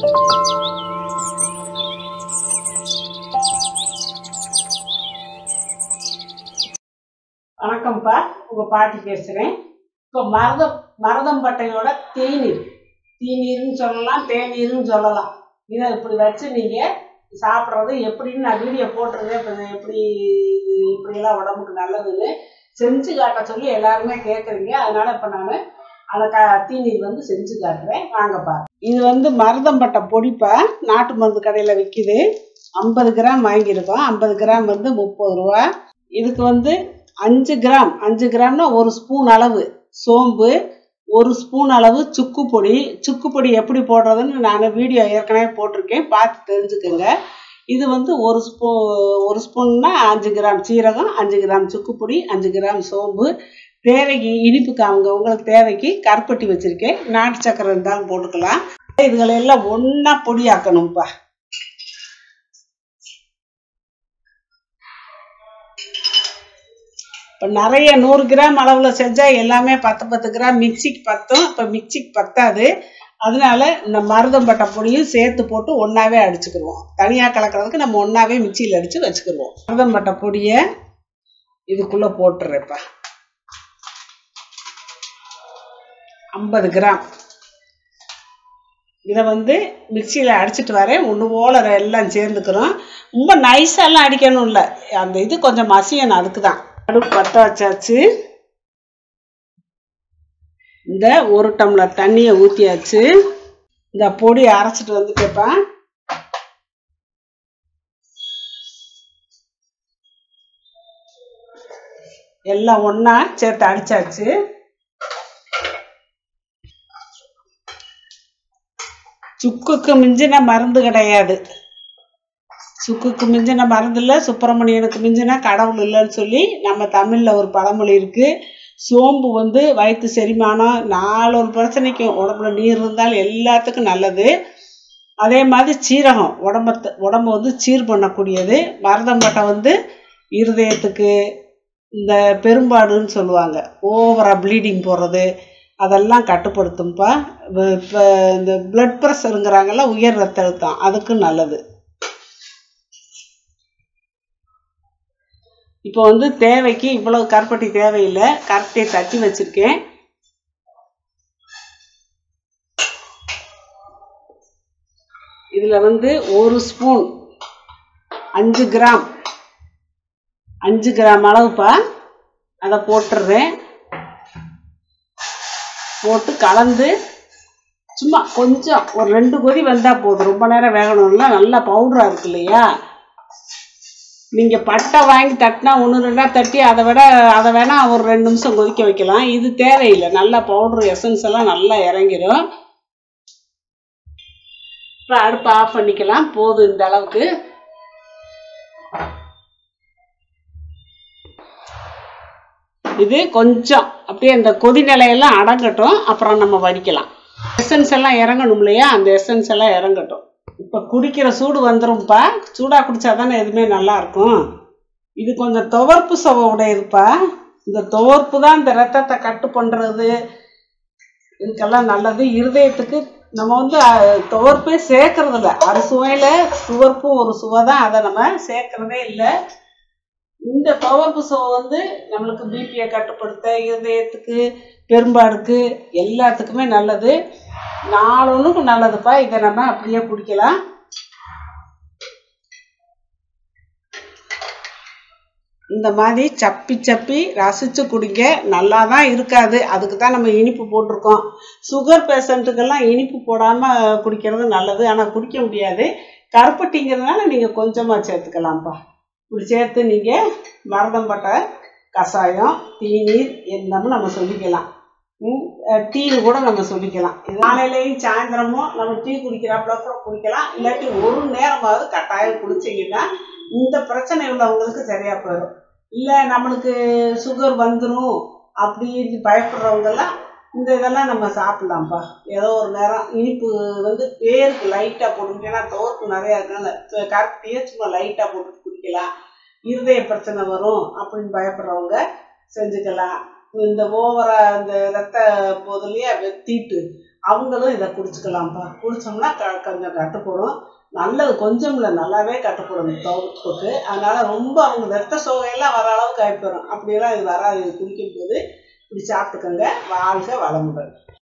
வணக்கம்ப்பா உங்கள் பாட்டி பேசுகிறேன் இப்போ மருதம் மருதம்பட்டையோட தேநீர் தீநீர்னு சொல்லலாம் தேநீர்னு சொல்லலாம் இதை இப்படி வச்சு நீங்கள் சாப்பிட்றது எப்படின்னு நான் வீடியோ போட்டிருந்தேன் இப்போ இது எப்படி இது இப்படியெல்லாம் உடம்புக்கு நல்லதுன்னு செஞ்சு காட்ட சொல்லி எல்லாருமே கேட்குறீங்க அதனால இப்போ நான் அந்த க தீநீர் வந்து செஞ்சு காட்டுறேன் வாங்கப்பா இது வந்து மருதம்பட்டை பொடிப்பா நாட்டு மருந்து கடையில் விற்கிது ஐம்பது கிராம் வாங்கியிருக்கோம் ஐம்பது கிராம் வந்து முப்பது ரூபா இதுக்கு வந்து அஞ்சு கிராம் அஞ்சு கிராம்னா ஒரு ஸ்பூன் அளவு சோம்பு ஒரு ஸ்பூன் அளவு சுக்கு பொடி சுக்கு பொடி எப்படி போடுறதுன்னு நான் வீடியோ ஏற்கனவே போட்டிருக்கேன் பார்த்து தெரிஞ்சுக்கோங்க இது வந்து ஒரு ஸ்பூ ஒரு ஸ்பூன்னா அஞ்சு கிராம் சீரகம் அஞ்சு கிராம் சுக்கு பொடி அஞ்சு கிராம் சோம்பு தேவைக்கு இனிப்புக்கு அவங்க உங்களுக்கு தேவைக்கு கருப்பட்டி வச்சுருக்கேன் நாட்டு சக்கரை இருந்தாலும் போட்டுக்கலாம் இதுகளை எல்லாம் ஒன்றா பொடியாக்கணும்ப்பா இப்போ நிறைய நூறு கிராம் அளவில் செஞ்சால் எல்லாமே பத்து பத்து கிராம் மிக்சிக்கு பத்தும் இப்போ மிக்சிக்கு பத்தாது அதனால இந்த மருதம்பட்டை பொடியும் சேர்த்து போட்டு ஒன்றாவே அடிச்சுக்கிடுவோம் தனியாக கலக்கிறதுக்கு நம்ம ஒன்றாவே மிக்சியில் அடித்து வச்சுக்கிடுவோம் மருதம்பட்டை பொடியை இதுக்குள்ளே போட்டுறேப்பா ஐம்பது கிராம் இதை வந்து மிக்சியில் அடிச்சிட்டு வரேன் ஒன்று போல எல்லாம் சேர்ந்துக்கிறோம் ரொம்ப நைஸாலாம் அடிக்கணும் இல்லை அந்த இது கொஞ்சம் மசியணும் அதுக்கு தான் அடுப்பு பற்ற வச்சாச்சு இந்த ஒரு டம்ளர் தண்ணியை ஊற்றியாச்சு இந்த பொடி அரைச்சிட்டு வந்துட்டேப்பா எல்லாம் ஒன்றா சேர்த்து அடிச்சாச்சு சுக்குக்கு மிஞ்சின மருந்து கிடையாது சுக்குக்கு மிஞ்சின மருந்து இல்லை சுப்பிரமணியனுக்கு மிஞ்சின கடவுள் இல்லைன்னு சொல்லி நம்ம தமிழில் ஒரு பழமொழி இருக்குது சோம்பு வந்து வயிற்று செரிமானம் நாலு ஒரு பிரச்சனைக்கும் உடம்புல நீர் இருந்தால் எல்லாத்துக்கும் நல்லது அதே மாதிரி சீரகம் உடம்ப உடம்பு வந்து சீர் பண்ணக்கூடியது மருதம்பட்டை வந்து இருதயத்துக்கு இந்த பெரும்பாடுன்னு சொல்லுவாங்க ஓவராக ப்ளீடிங் போடுறது அதெல்லாம் கட்டுப்படுத்தும்ப்பா இப்போ இந்த பிளட் ப்ரெஷருங்கிறாங்கல்ல உயர் ரத்த அழுத்தம் அதுக்கும் நல்லது இப்போ வந்து தேவைக்கு இவ்வளவு கருப்பட்டி தேவையில்லை கருப்பட்டியை தட்டி வச்சிருக்கேன் இதில் வந்து ஒரு ஸ்பூன் அஞ்சு கிராம் அஞ்சு கிராம் அளவுப்பா அதை போட்டுடுறேன் போட்டு கலந்து சும்மா கொஞ்சம் ஒரு ரெண்டு கொதி வந்தால் போதும் ரொம்ப நேரம் வேகணும்ல நல்லா பவுடராக இருக்கு இல்லையா நீங்கள் பட்டை வாங்கி தட்டினா ஒன்று ரெண்டாக தட்டி அதை விட அதை வேணால் ஒரு ரெண்டு நிமிஷம் கொதிக்க வைக்கலாம் இது தேவையில்லை நல்லா பவுட்ரு எசன்ஸ் எல்லாம் நல்லா இறங்கிடும் இப்போ அடுப்பு ஆஃப் பண்ணிக்கலாம் போதும் இந்த அளவுக்கு இது கொஞ்சம் அப்படியே அந்த கொதி நிலையெல்லாம் அடங்கட்டும் அப்புறம் நம்ம வடிக்கலாம் எசன்ஸ் எல்லாம் இறங்கணும் இல்லையா அந்த எசன்ஸ் எல்லாம் இறங்கட்டும் இப்போ குடிக்கிற சூடு வந்துரும்ப்பா சூடாக குடித்தா தானே எதுவுமே நல்லா இருக்கும் இது கொஞ்சம் துவர்ப்பு சுவை உடையதுப்பா இந்த துவர்ப்பு தான் இந்த ரத்தத்தை கட்டு பண்ணுறது இதுக்கெல்லாம் நல்லது இருதயத்துக்கு நம்ம வந்து துவர்ப்பே சேர்க்கறது இல்லை அது சுவையில் துவர்ப்பும் ஒரு சுவை தான் அதை நம்ம சேர்க்கறதே இல்லை இந்த துவர்ப்பு சுவை வந்து நம்மளுக்கு பிபியை கட்டுப்படுத்த இருதயத்துக்கு பெரும்பாடுக்கு எல்லாத்துக்குமே நல்லது நாலொன்றுக்கு நல்லதுப்பா இதை நம்ம அப்படியே குடிக்கலாம் இந்த மாதிரி சப்பி சப்பி ரசித்து குடிங்க நல்லா தான் இருக்காது அதுக்கு தான் நம்ம இனிப்பு போட்டிருக்கோம் சுகர் பேஷண்ட்டுக்கெல்லாம் இனிப்பு போடாமல் குடிக்கிறது நல்லது ஆனால் குடிக்க முடியாது கருப்பட்டிங்கிறதுனால நீங்கள் கொஞ்சமாக சேர்த்துக்கலாம்ப்பா இப்படி சேர்த்து நீங்கள் மருதம்பட்டை கஷாயம் தீநீர் என்னமோ நம்ம சொல்லிக்கலாம் டீ கூட நம்ம சொல்லிக்கலாம் காலையிலையும் சாயந்தரமும் நம்ம டீ குடிக்கிறாப்புல கூட குடிக்கலாம் இல்லாட்டி ஒரு நேரமாவது கட்டாயம் குடிச்சிங்கன்னா இந்த பிரச்சனை உள்ளவங்களுக்கு சரியாக போயிடும் இல்லை நம்மளுக்கு சுகர் வந்துடும் அப்படின்னு பயப்படுறவங்கெல்லாம் இந்த இதெல்லாம் நம்ம சாப்பிடலாம்ப்பா ஏதோ ஒரு நேரம் இனிப்பு வந்து பேருக்கு லைட்டாக போட்டு ஏன்னா தோற்கு நிறையா இருக்கனால கரெக்டியே சும்மா லைட்டாக போட்டு குடிக்கலாம் இருதய பிரச்சனை வரும் அப்படின்னு பயப்படுறவங்க செஞ்சுக்கலாம் இந்த ஓவரா இந்த ரத்த போதிலையே வெத்திட்டு அவங்களும் இதை குடிச்சுக்கலாம்ப்பா குடிச்சோம்னா க கொஞ்சம் கட்டுப்படும் நல்லது கொஞ்சம் இல்லை நல்லாவே கட்டுப்படும் இந்த தோப்புக்கு அதனால ரொம்ப அவங்க ரத்த சோகையெல்லாம் வர அளவுக்கு ஆகிப்போம் அப்படியெல்லாம் இது வராது இது குடிக்கும்போது இப்படி சாப்பிட்டுக்கோங்க வாழ்க வளமுடன்